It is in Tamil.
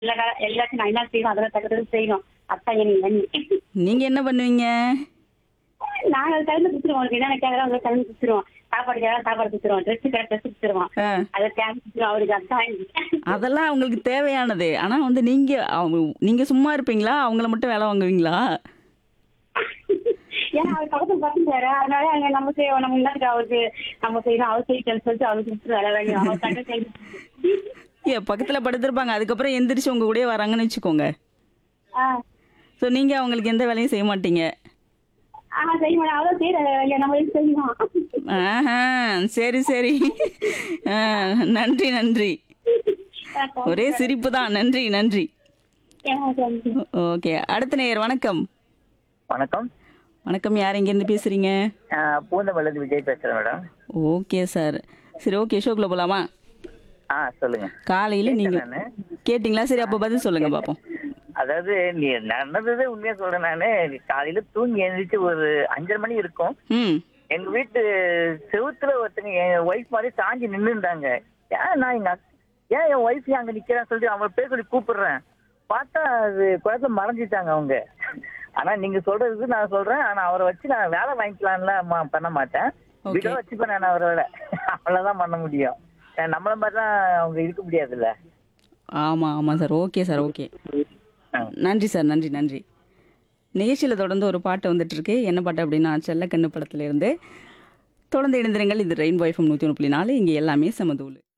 எல்லா கா- எல்லாத்தையும் நான் என்ன செய்யணும் அதெல்லாம் தக்கத்துக்கு செய்யணும் அத்தா என் எண்ணி நீங்க என்ன பண்ணுவீங்க நாங்க அது கலந்து குத்துருவோம் உனக்கு என்ன கேட்கறோம் அதை கலந்து குத்துருவோம் சாப்பாடு கேட்கறோம் சாப்பாடு குத்துருவோம் ட்ரெஸ் கேட்க ட்ரெஸ் குத்துருவோம் ஆ, அதை தேவை குத்துருவோம் அவருக்கு அதான் எண்ணி. அதெல்லாம் அவங்களுக்கு தேவையானது ஆனா வந்து நீங்க அவங்க நீங்க சும்மா இருப்பீங்களா அவங்கள மட்டும் வேலை வாங்குவீங்களா ஏன்னா அவர் பக்கத்துல பசங்க அதனால அங்க நம்ம செய்வோம் நம்ம முன்னாடி அவருக்கு நம்ம செய்யணும் அவர் செய்யணும்னு சொல்லிட்டு அவருக்கு கொடுத்து வேலை வாங்கி அவர் தங்க செய்யணும் ஏ பக்கத்துல படுத்திருப்பாங்க அதுக்கப்புறம் எந்திரிச்சு உங்க கூடயே வராங்கன்னு வச்சுக்கோங்க ஆ ஸோ நீங்க அவங்களுக்கு எந்த வேலையும் செய்ய மாட்டீங்க ஆ செய்ய மாட்டேன் அவரும் செய்யற வேலையை நம்ம எதுக்கு செய்யணும் ஆஹா சரி சரி ஆ, நன்றி நன்றி ஒரே சிரிப்பு தான் நன்றி நன்றி ஓகே அடுத்த நேயர் வணக்கம் வணக்கம் வணக்கம் யார் இங்கேருந்து பேசுறீங்க பூந்தமல்லி விஜய் பேசுறேன் மேடம் ஓகே சார் சரி ஓகே ஷோக்குள்ள போலாமா ஆ சொல்லுங்க காலையில நீங்க நானு. கேட்டிங்களா சரி அப்போ பதில் சொல்லுங்க பார்ப்போம் அதாவது நீ நடந்ததே உண்மையா சொல்றேன் நானு காலையில தூங்கி எழுந்திரிச்சு ஒரு அஞ்சரை மணி இருக்கும் ம் எங்க வீட்டு செவுத்துல ஒருத்தங்க என் ஒய்ஃப் மாதிரி சாஞ்சி நின்று இருந்தாங்க ஏன் நான் எங்க அக்- ஏன் என் ஒய்ஃப் அங்க நிக்கிறான்னு சொல்லிட்டு அவங்க பேர் சொல்லி கூப்பிடுறேன் பார்த்தா அது குழந்தை மறைஞ்சிட்டாங்க அவங்க ஆனா நீங்க சொல்றது நான் சொல்றேன் ஆனா அவரை வச்சு நான் வேலை வாங்கிக்கலாம்லாம் மா- பண்ண மாட்டேன் Okay. வீட்டை வச்சுப்பேன் நான் அவரோட அவ்வளவுதான் பண்ண முடியும் ஏன் நம்மள மாதிரி தான் அவங்க இருக்க முடியாதுல்ல ஆமாம் ஆமாம் சார் ஓகே சார் ஓகே ஆ. நன்றி சார் நன்றி நன்றி நிகழ்ச்சியில் தொடர்ந்து ஒரு பாட்டு வந்துட்டு இருக்கு என்ன பாட்டு அப்படின்னா செல்லக்கண்ணு படத்துல இருந்து தொடர்ந்து இணைந்திருங்கள் இது ரெயின் வைஃபம் நூற்றி ஒன்று புள்ளி நாலு இங்கே எல்லாமே சமதூள்